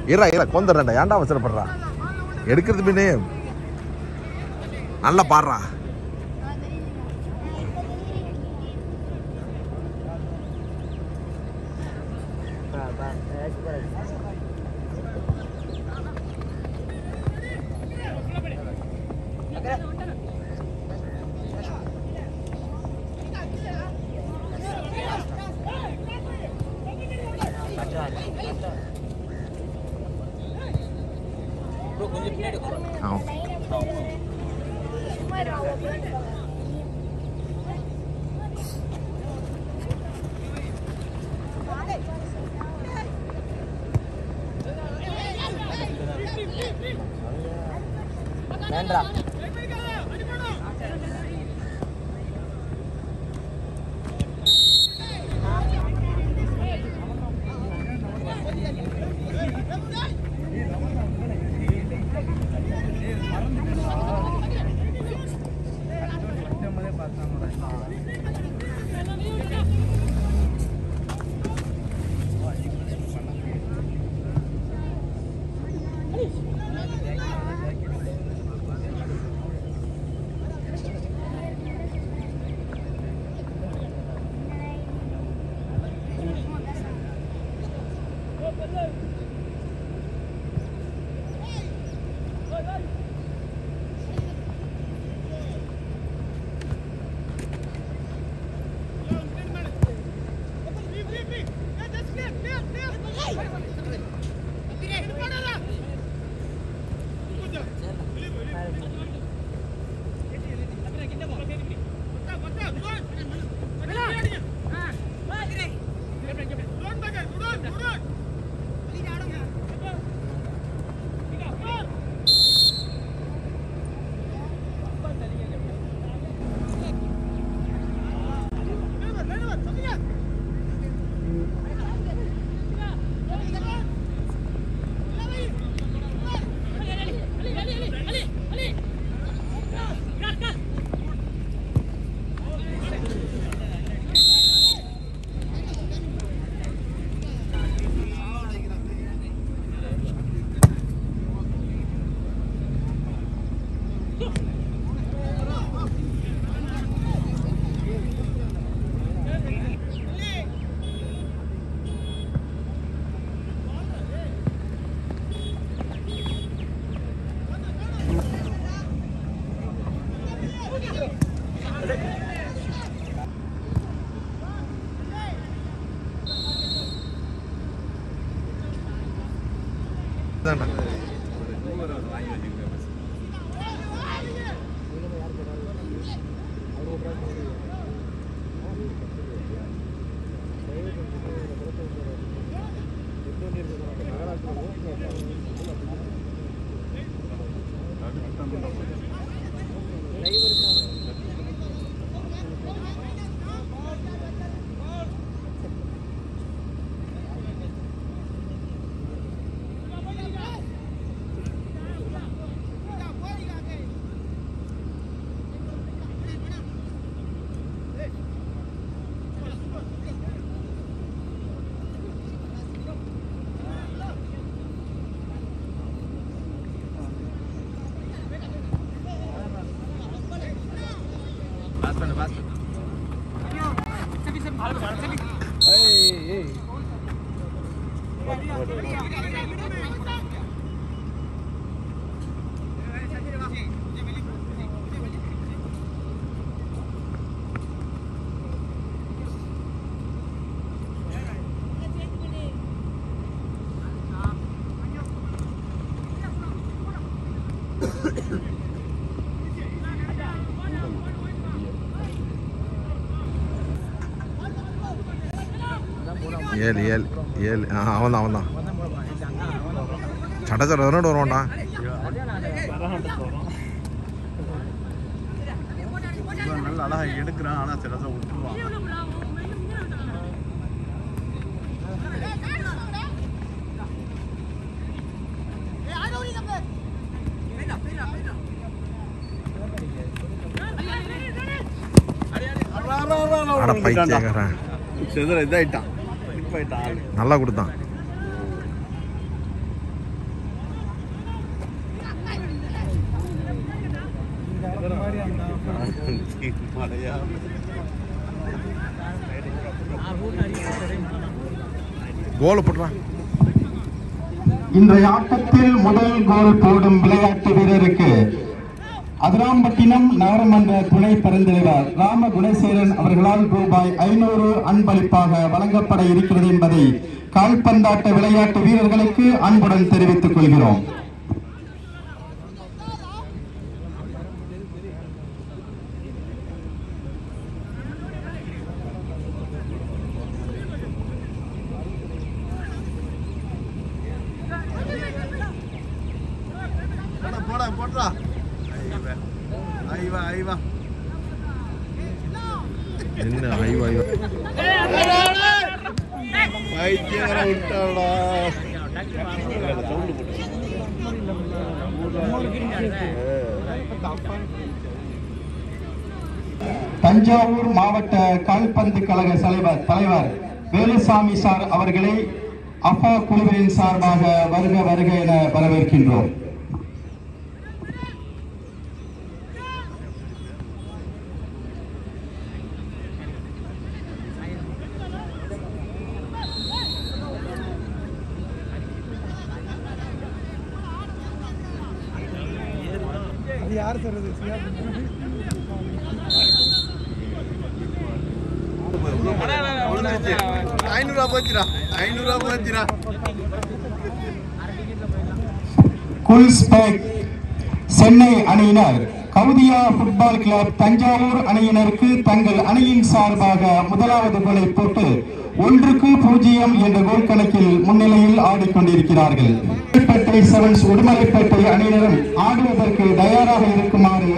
இரா இரா கொந்துடுறேன்டா ஏன்டா அவசரப்படுறா எடுக்கிறது பின்னே நல்லா பாடுறா ஆ ஓகே இதாண்டா. ஏழு ஏழு ஏழு ஆ அவன் தான் அவன் தான் சட சட ரன் வருவான்டா இவன் நல்லா அழகா எடுக்கிறான் ஆனா சில நேரம் விட்டுருவான் அட பைத்தியக்காரன் செதுற இதாயிட்டான் இப்ப ஆயிட்டான் ஆளு நல்லா கொடுத்தான் மழையா கோலை போட்டுறான் இன்றைய ஆட்டத்தில் முதல் கோல் போடும் விளையாட்டு வீரருக்கு அதிராம்பட்டினம் நகரமன்ற துணை பெருந்தலைவர் ராம குணசேகரன் அவர்களால் ரூபாய் ஐநூறு அன்பளிப்பாக வழங்கப்பட இருக்கிறது என்பதை கால்பந்தாட்ட விளையாட்டு வீரர்களுக்கு அன்புடன் தெரிவித்துக் கொள்கிறோம் போடா போடா போடுறா ஐவா ஐவா ஐவா என்ன ஐயோ ஐயோ வைத்தியர விட்டாடா சவுண்டு போட்டு தஞ்சாவூர் மாவட்ட கால்பந்து கழக தலைவர் தலைவர் வேலுசாமி சார் அவர்களை அஃபா குழுவின் சார்பாக வருக வருக என வரவேற்கின்றோம் ஐநூறுரூவா போச்சுடா ஐநூறுரூவா போச்சுடா குல்ஸ்பேக் சென்னை அணியினர் கவுதியா ஃபுட்பால் கிளப் தஞ்சாவூர் அணியினருக்கு தங்கள் அணியின் சார்பாக முதலாவது கோலை போட்டு ஒன்றுக்கு பூஜ்ஜியம் என்ற கோல் கணக்கில் முன்னிலையில் ஆடிக்கொண்டிருக்கிறார்கள் உடுமலைப்பேட்டை செவன்ஸ் உடுமலைப்பேட்டை அணியினரும் ஆடுவதற்கு தயாராக இருக்குமாறு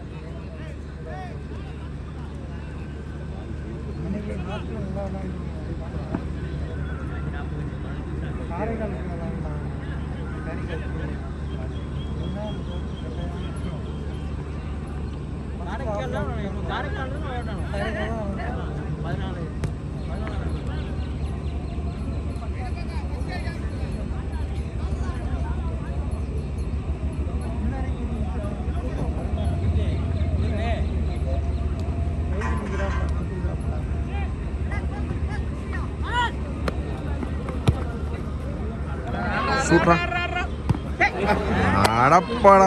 சூட்ரா அடப்பாடா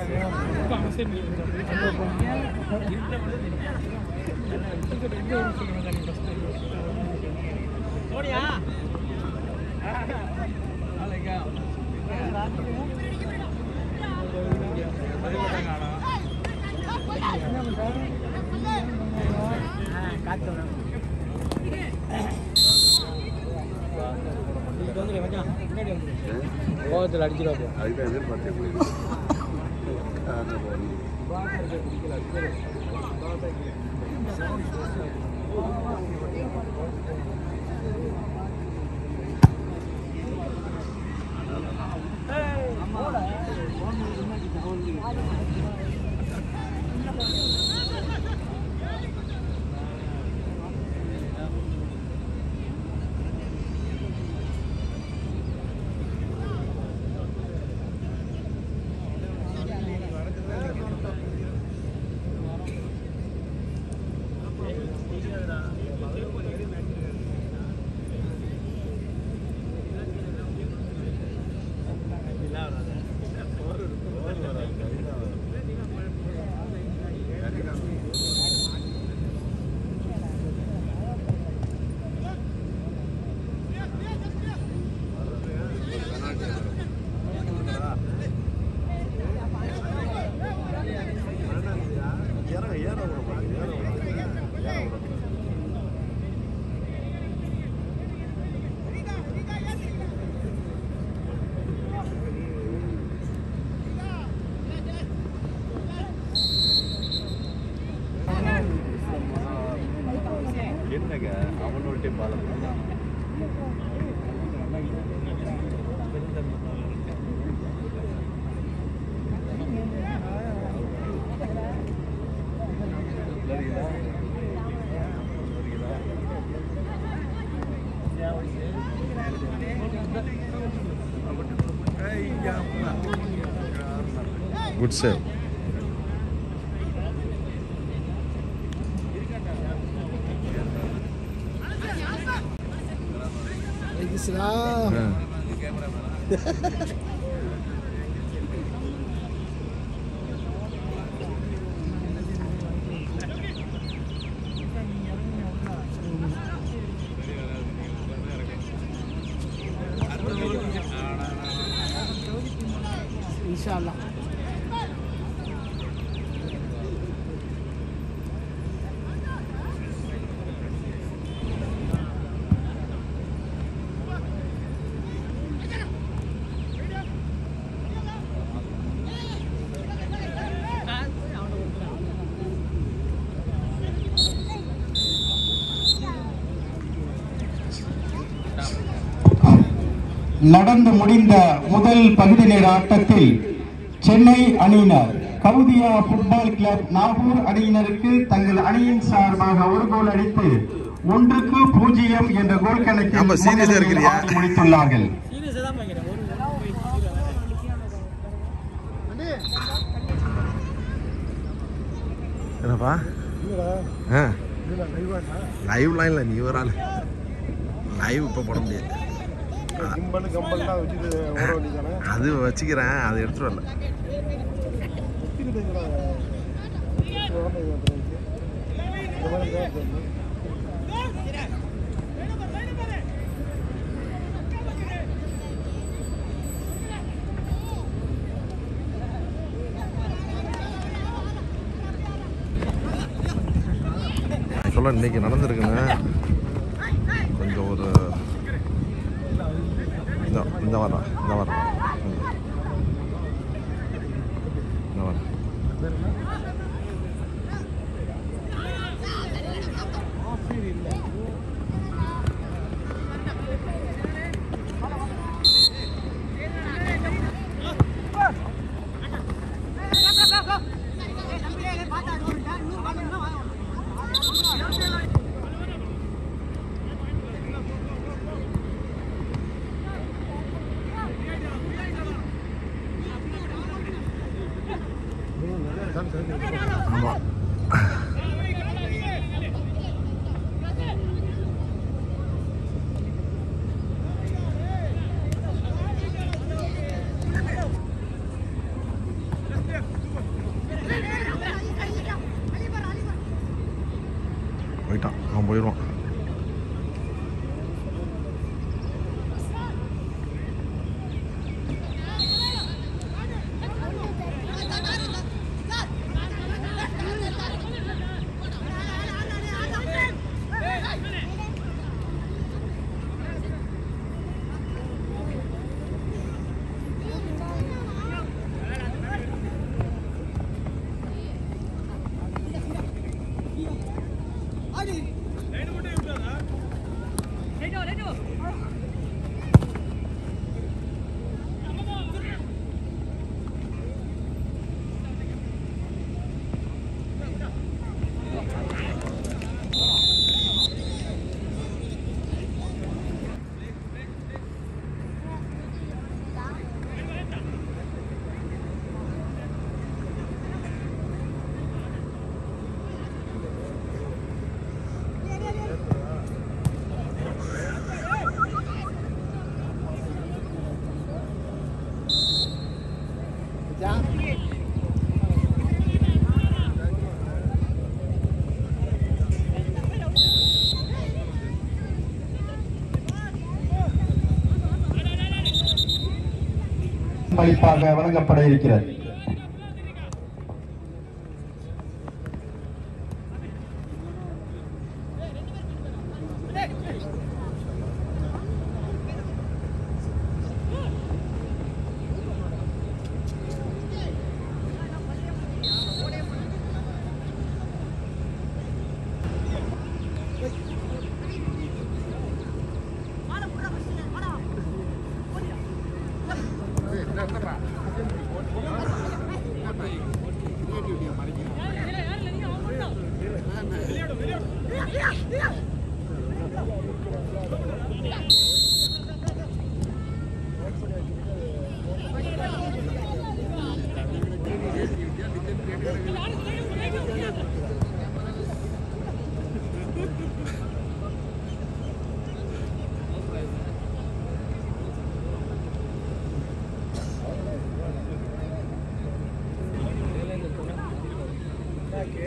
கோவத்தில் அடிச்சிருவா அதுதான் எதிர்பார்த்தேன் ஏற ஏற விடக்கூடாது, ஏற விடக்கூடாது, ஏற விடக்கூடாது. என்னங்க அவனோட பாலம் குட் சேவ் நைஸ்டா ஆ. இன்ஷா அல்லாஹ் நடந்து முடிந்த முதல் பகுதி நேர ஆட்டத்தில் சென்னை அணியினர் கவுதியா ஃபுட்பால் கிளப் நாகூர் அணியினருக்கு தங்கள் அணியின் சார்பாக ஒரு கோல் அடித்து ஒன்றுக்கு பூஜ்ஜியம் என்ற கோல் கணக்கில் ஆமா, serious ஆ முன்னிலையில் இருக்கிறியா? ஆடி முடித்துள்ளார்கள் சீரியஸாக தான் பார்க்குறேன் ஒரு என்னப்பா ஆ லைவ்லாம் இல்லை நீ ஒரு ஆள் லைவ் இப்போ போட முடியாது கிம்பல் கம்பல்லாம் வச்சுட்டு ஓட வேண்டியதானே அது வச்சுக்கிறேன் அதை எடுத்துட்டு வரல சொல்ல இன்னைக்கு நடந்திருக்குன்னு கொஞ்சம் ஒரு இந்த இந்த வாரம் இந்த வாரம் இந்த வாரம் ஆமாம் போயிட்டான் அவன் போயிடுவான் பளிப்பாக வழங்கப்பட இருக்கிறது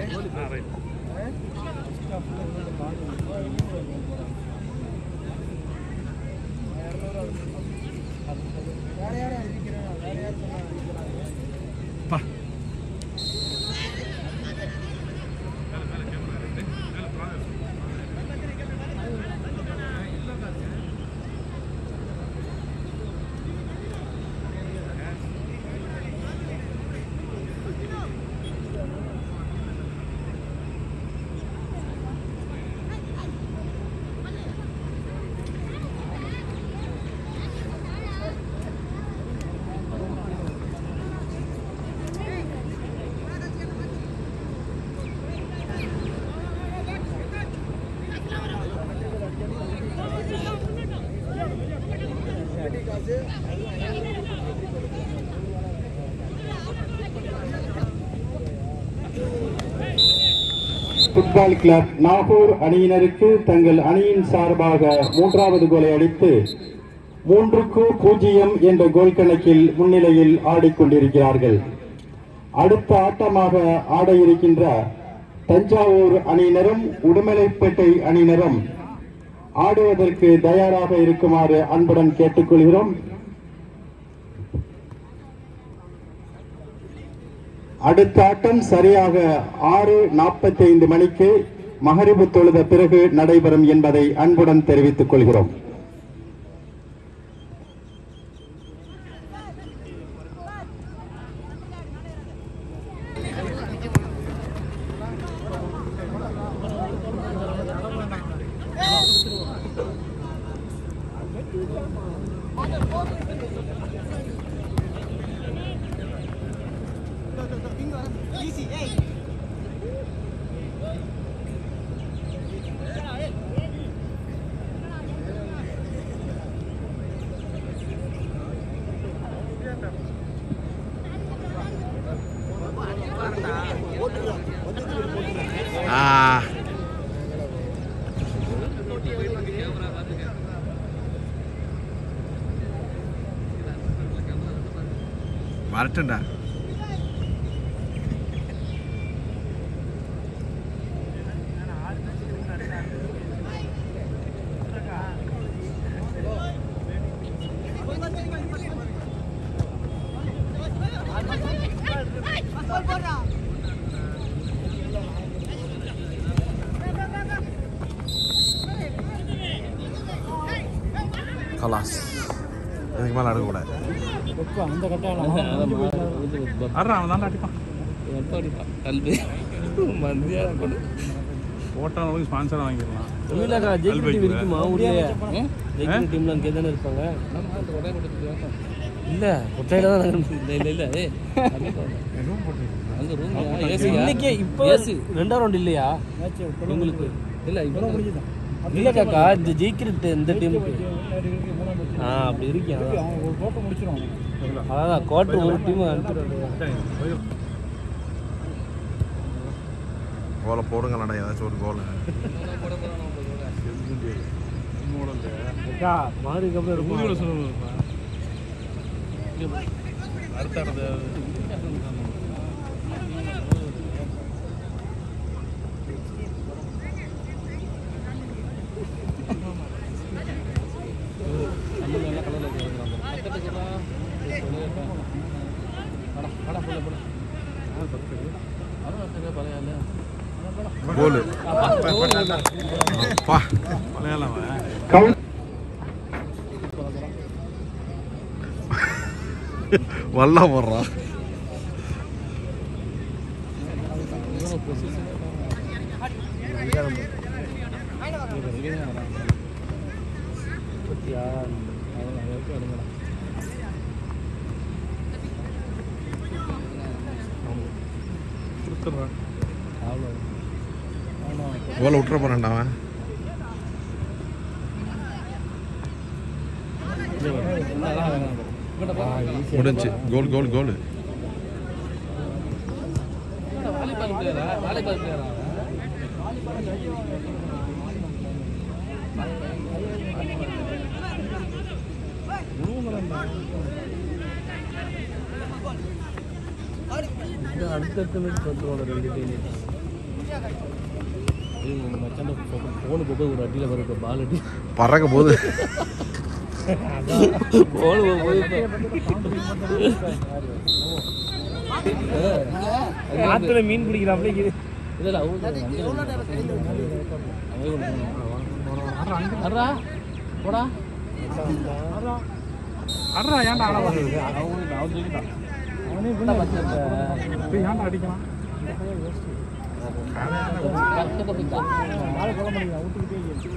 ஃபுட்பால் கிளப் நாகூர் அணியினருக்கு தங்கள் அணியின் சார்பாக மூன்றாவது கோலை அடித்து மூன்றுக்கு பூஜ்ஜியம் என்ற கோல் கணக்கில் முன்னிலையில் ஆடிக்கொண்டிருக்கிறார்கள் அடுத்த ஆட்டமாக ஆட இருக்கின்ற தஞ்சாவூர் அணியினரும் உடுமலைப்பேட்டை அணியினரும் ஆடுவதற்கு தயாராக இருக்குமாறு அன்புடன் கேட்டுக்கொள்கிறோம் அடுத்த ஆட்டம் சரியாக ஆறு நாற்பத்தி ஐந்து மணிக்கு மகரிபு தொழுத பிறகு நடைபெறும் என்பதை அன்புடன் தெரிவித்துக் கொள்கிறோம் ஆ வரட்டும்டா கலாஸ் இதுக்கு மேலே அடுக்கக்கூடாது அந்த கட்டாயம் அறா அவன் தான் அடிப்பான் கல்வி மந்தியா கொடு ஓட்டான் போய் ஸ்பான்சர் வாங்கிடலாம் இல்லக்கா ஜெயிக்கிற டீம் அல்பைக்கு இருக்குமா ஊர்லயே ஜெயிக்கிற டீம்ல அங்கே தானே இருப்பாங்க இல்ல கொட்டையில தான் நாங்க- இல்ல இல்ல இல்ல ஏய் அங்க ரூம் ஏசி இன்னைக்கே இப்போ ஏசி ரெண்டாம் ரவுண்ட் இல்லையா உங்களுக்கு இல்ல இப்போ இல்ல காக்கா இந்த ஜெயிக்கிற டி- இந்த டீமுக்கு ஆ அப்படி இருக்கியா அதான் குவார்டர் ஒரு டீம் கோலை போடுங்களடா ஏதாச்சும் ஒரு கோலை மாறிக்கு அப்புறம் இருக்கும் சொல்லுவாங்க அடுத்த அடுத்த கோலு பா மலையாளம் கவுண்ட் வல்லா போடுறா கொடுத்துட்றேன் கோலை விட்டுற போறான்டா அவன் முடிஞ்சு கோல் கோல் கோல் வாலிபால் பிளேயரா வாலிபால் பிளேயரா அடுத்தடுத்த மேட்ச் வந்துருவாங்க ரெண்டு டீம் மச்சான் ஃபோனு போக ஒரு அடியில் வர பால் அடி பறக்க போகுது ஃபோனு போய் ஆத்துல மீன் பிடிக்கிறாப்ல இது இல்லை இல்லை அவங்க அறா போடா அடா ஏன்டா ஆட மாட்டேங்குது அவன் அவன் தூக்கிட்டான் அவனே என்ன பச்சை இப்ப ஏன்டா அடிக்கலாம் பக்கத்தை பிடிச்சான் ஆளை கொல்ல முடியும் விட்டுக்கிட்டே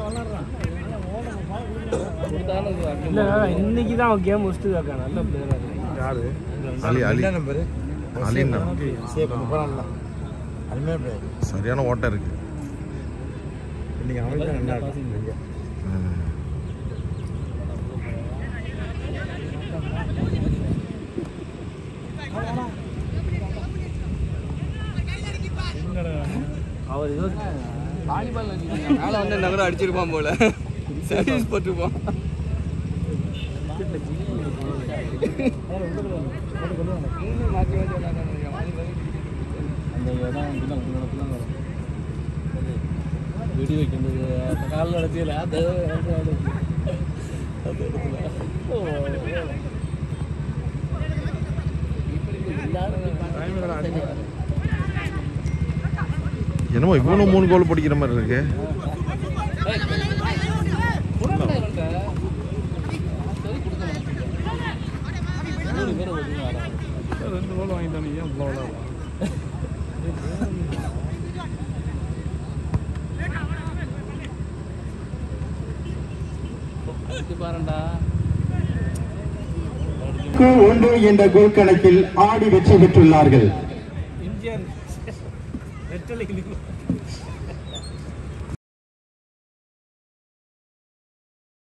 கொடுத்தாலும் இல்ல இன்னைக்கு தான் அவன் கேம் முடிச்சுட்டு இருக்கான் நல்ல பிளேயரா இருக்கு யாரு அலி அலி நம்பரு அலின்னா சேஃப் முப்பதாம் அருமையாக பிளே சரியான ஓட்டம் இருக்கு இன்னைக்கு அவன் தான் நல்லா இருக்கு ம். அவர் ஏதோ வாலிபால் மேலே வந்து நகரம் அடிச்சிருப்பான் போல சர்வீஸ் போட்டிருப்பான் மாற்றி மாற்றி விளையாடுறாங்க வாலிபால் அந்த இடம் வந்து அந்த இடத்துல வரும் வெடி வைக்கிறது காலில் அடைச்சியில் அது அது அது அது இடத்துல ஓ என்னமோ இவனும் மூணு கோல் பிடிக்கிற மாதிரி இருக்கு ரெண்டு கோல் வாங்கிட்டானு ஏன் இவ்வளோ விளையாடுறான் பாருண்டா ஒன்று என்ற கோல் கணக்கில் ஆடி வெற்றி பெற்றுள்ளார்கள் எம்ஜிஆர் ரெட்டலை